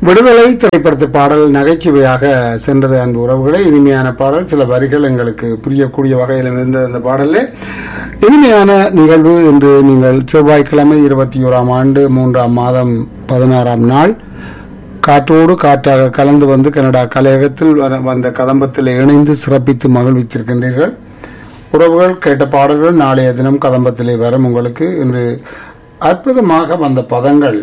விடுதலை திரைப்படத்து பாடல் நகைச்சுவையாக சென்றது அன்பு உறவுகளே இனிமையான பாடல் சில வரிகள் எங்களுக்கு புரியக்கூடிய வகையில் இருந்த அந்த பாடலே இனிமையான நிகழ்வு என்று நீங்கள் செவ்வாய்க்கிழமை இருபத்தி ஓராம் ஆண்டு மூன்றாம் மாதம் பதினாறாம் நாள் காற்றோடு காற்றாக கலந்து வந்து கனடா கலையகத்தில் வர- வந்த கதம்பத்தில் இணைந்து சிறப்பித்து மகிழ்வித்திருக்கின்றீர்கள் உறவுகள் கேட்ட பாடல்கள் நாளைய தினம் கதம்பத்திலே வரும் உங்களுக்கு இன்று அற்புதமாக வந்த பதங்கள்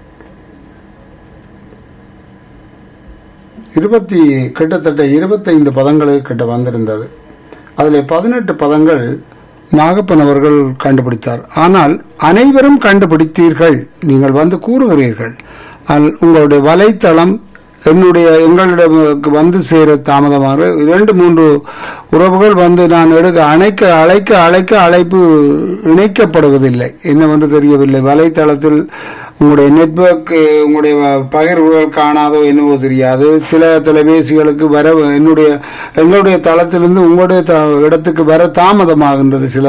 இருபத்தி கிட்டத்தட்ட இருபத்தைந்து பதங்களை கிட்ட வந்திருந்தது அதில் பதினெட்டு பதங்கள் நாகப்பன் அவர்கள் கண்டுபிடித்தார் ஆனால் அனைவரும் கண்டுபிடித்தீர்கள் நீங்கள் வந்து கூறுகிறீர்கள் ஆனால் உங்களுடைய வலைத்தளம் என்னுடைய எங்களிடம் வந்து சேர தாமதமாக இரண்டு மூன்று உறவுகள் வந்து நான் எடுக்க அணைக்க அழைக்க அழைக்க அழைப்பு இணைக்கப்படுவதில்லை என்னவென்று தெரியவில்லை வலைத்தளத்தில் உங்களுடைய நெட்வொர்க் உங்களுடைய பகிர்வுகள் காணாதோ என்னவோ தெரியாது சில தொலைபேசிகளுக்கு வர என்னுடைய எங்களுடைய தளத்திலிருந்து உங்களுடைய த- இடத்துக்கு வர தாமதமாகின்றது சில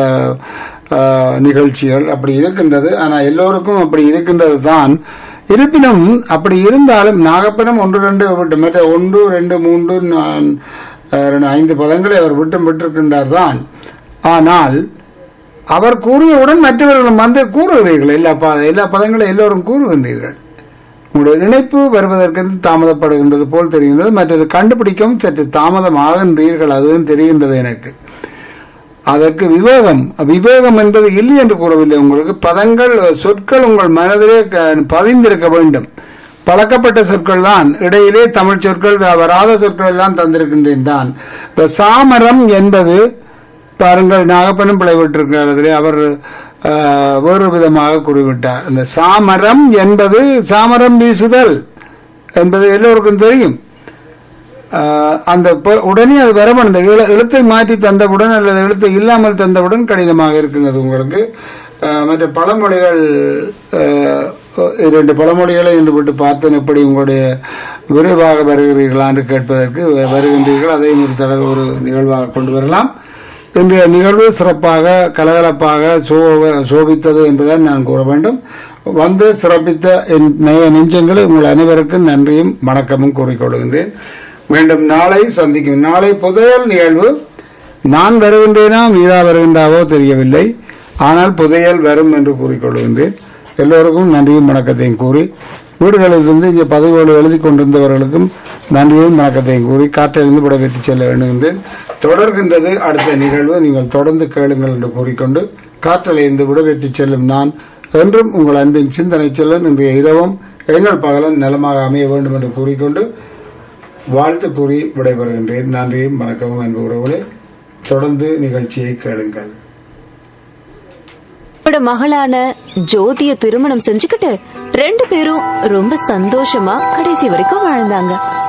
ஆஹ், நிகழ்ச்சிகள் அப்படி இருக்கின்றது ஆனா எல்லோருக்கும் அப்படி இருக்கின்றது தான் இருப்பினும் அப்படி இருந்தாலும் நாகப்பனம் ஒன்று ரெண்டு விட்டு மற்ற ஒன்று ரெண்டு மூன்று நான், ஆஹ், ரெண்டு, ஐந்து பதங்களை அவர் விட்டும் விட்டிருக்கின்றார் தான் ஆனால் அவர் கூறியவுடன் மற்றவர்களும் வந்து கூறுகிறீர்கள் எல்லா ப- எல்லா பதங்களும் எல்லோரும் கூறுகின்றீர்கள் உங்களுடைய இணைப்பு வருவதற்கு தாமதப்படுகின்றது போல் தெரிகின்றது மற்றது கண்டுபிடிக்கவும் சற்று தாமதமாகின்றீர்கள் அதுவும் தெரிகின்றது எனக்கு அதற்கு விவேகம் விவேகம் என்பது இல்லை என்று கூறவில்லை உங்களுக்கு பதங்கள் சொற்கள் உங்கள் மனதிலே க- பதிந்திருக்க வேண்டும் பழக்கப்பட்ட சொற்கள் தான் இடையிலே தமிழ் சொற்கள் வராத சொற்கள் தான் தந்திருக்கின்றேன் தான் இந்த சாமரம் என்பது பாருங்கள் நாகப்பனும் பிழைவிட்டிருக்கிறதிலே அவர் ஆஹ், வேறு விதமாக குறிவிட்டார் இந்த சாமரம் என்பது சாமரம் வீசுதல் என்பது எல்லோருக்கும் தெரியும் ஆஹ், அந்த ப- உடனே அது வரவன் அந்த எழு- எழுத்தை மாற்றி தந்தவுடன் அல்லது எழுத்தை இல்லாமல் தந்தவுடன் கடினமாக இருக்கின்றது உங்களுக்கு ஆஹ், மற்ற பழமொழிகள் ஆஹ், இரண்டு பழமொழிகளை என்று விட்டு பார்த்தேன் எப்படி உங்களுடைய விரைவாக வருகிறீர்களா என்று கேட்பதற்கு வ- வருகின்றீர்கள் அதையும் ஒரு தடவை ஒரு நிகழ்வாக கொண்டு வரலாம் இன்றைய நிகழ்வு சிறப்பாக கலகலப்பாக சோ- சோபித்தது என்பதை நான் கூற வேண்டும் வந்து சிறப்பித்த என் நேய நெஞ்சங்களை உங்கள் அனைவருக்கும் நன்றியும் வணக்கமும் கூறிக்கொள்கின்றேன் மீண்டும் நாளை சந்திக்கும் நாளை புதையல் நிகழ்வு நான் வருகின்றேனா மீரா வருகின்றாவோ தெரியவில்லை ஆனால் புதையல் வரும் என்று கூறிக்கொள்கின்றேன் எல்லோருக்கும் நன்றியும் வணக்கத்தையும் கூறி வீடுகளிலிருந்து இங்கே பதவிகளை எழுதி கொண்டிருந்தவர்களுக்கும் நன்றியும் வணக்கத்தையும் கூறி காற்றிலிருந்து விடைபெற்று செல்ல வேண்டுகின்றேன் தொடர்கின்றது அடுத்த நிகழ்வு நீங்கள் தொடர்ந்து கேளுங்கள் என்று கூறிக்கொண்டு காற்றலைந்து விடைபெற்று செல்லும் நான் என்றும் உங்கள் அன்பின் சிந்தனை செல்லன் இன்றைய இரவும் எங்கள் பகலன் நலமாக அமைய வேண்டும் என்று கூறிக்கொண்டு வாழ்த்து கூறி விடைபெறுகின்றேன் நன்றியும் வணக்கமும் என்பு உறவுகளே தொடர்ந்து நிகழ்ச்சியை கேளுங்கள் என்னோட மகளான ஜோதிய திருமணம் செஞ்சுக்கிட்டு ரெண்டு பேரும் ரொம்ப சந்தோஷமா கடைசி வரைக்கும் வாழ்ந்தாங்க